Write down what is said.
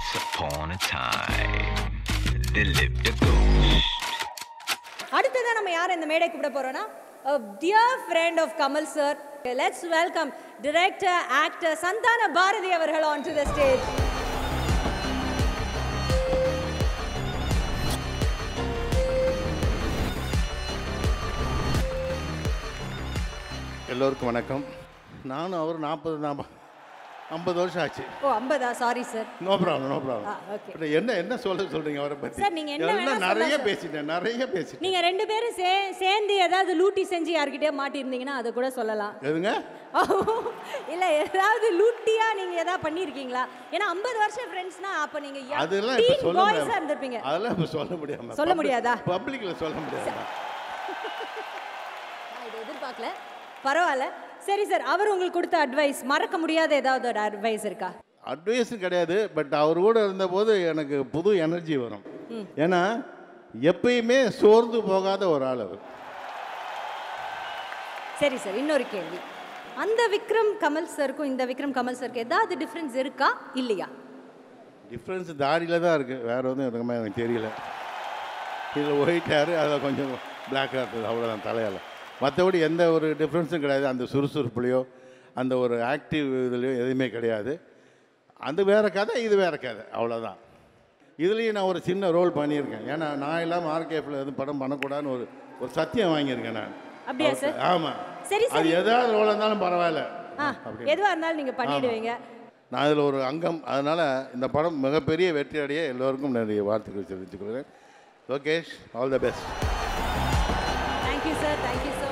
upon a time, there lived a ghost. அடுத்ததான் நம்ம யார் இந்த மேடை கூப்பிட போறோம்னா a dear friend of Kamal sir. Let's welcome director, actor Santana Bharati அவர்கள் onto the stage. எல்லோருக்கும் வணக்கம் நானும் அவர் நாற்பது நாம ஐம்பது வருஷம் ஆச்சு ஓ ஐம்பதா sorry sir no problem no ah, problem okay. என்ன என்ன சொல்ல சொல்றீங்க அவரை பத்தி Sir, நீங்க என்ன வேணா எல்லாம் சொல்லலாம் நிறைய sir. பேசிட்டேன் நிறைய பேசிட்டேன் நீங்க ரெண்டு பேரும் சே சேர்ந்து ஏதாவது லூட்டி செஞ்சு யார்கிட்டயே மாட்டியிருந்தீங்கன்னா அதை கூட சொல்லலாம் எதுங்க இல்ல ஏதாவது லூட்டியா நீங்க ஏதாவது பண்ணிருக்கீங்களா ஏன்னா 50 வருஷம் ஃப்ரெண்ட்ஸ்னா அப்ப நீங்க அதெல்லாம் இப்ப சொல்ல பாய்ஸா முடியாது இருந்திருப்பீங்க அதெல்லாம் இப்ப சொல்ல முடியாம சொல்ல முடியாதா? பப்ளிக்ல சொல்ல முடியாது நான் இதை எதிர்பார்க்கல பரவாயில்ல சரி சார் அவர் உங்களுக்கு கொடுத்த அட்வைஸ் மறக்க முடியாத ஏதாவது ஒரு அட்வைஸ் இருக்கா அட்வைஸும் கிடையாது பட் அவர் கூட இருந்தபோது எனக்கு புது எனர்ஜி வரும் ஏன்னா எப்பயுமே சோர்ந்து போகாத ஒரு ஆள் அவர் சரி சார் இன்னொரு கேள்வி அந்த விக்ரம் கமல் சருக்கும் இந்த விக்ரம் கமல் சருக்கு ஏதாவது டிஃப்ரென்ஸ் இருக்கா இல்லையா டிஃப்ரென்ஸ் தாடியில் தான் இருக்குது வேற ஒன்றும் இருக்குமே எனக்கு தெரியல இதில் ஒயிட் ஹேர் அதில் கொஞ்சம் பிளாக் ஹேர் அவ்வளோதான் தலையால் மற்றபடி எந்த ஒரு டிஃப்ரென்ஸும் கிடையாது அந்த சுறுசுறுப்புலையோ அந்த ஒரு ஆக்டிவ் இதுலையோ எதுவுமே கிடையாது அது வேற கதை இது வேற கதை அவ்வளோதான் இதுலேயும் நான் ஒரு சின்ன ரோல் பண்ணியிருக்கேன் ஏன்னா நான் இல்லாமல் ஆர்கேஃபில் எதுவும் படம் பண்ணக்கூடாதுன்னு ஒரு ஒரு சத்தியம் வாங்கியிருக்கேன் நான் அப்படியா சார்? ஆமாம் சரி, அது சரி. ஏதாவது ரோல் இருந்தாலும் பரவாயில்ல ஆ அப்படி எதுவா இருந்தாலும் நீங்க பண்ணிடுவீங்க நான் இதில் ஒரு அங்கம் அதனால் இந்த படம் மிகப்பெரிய வெற்றி அடைய எல்லோருக்கும் நிறைய வாழ்த்துக்கள் தெரிவித்துக் கொள்கிறேன் Lokesh all the best thank you sir thank you so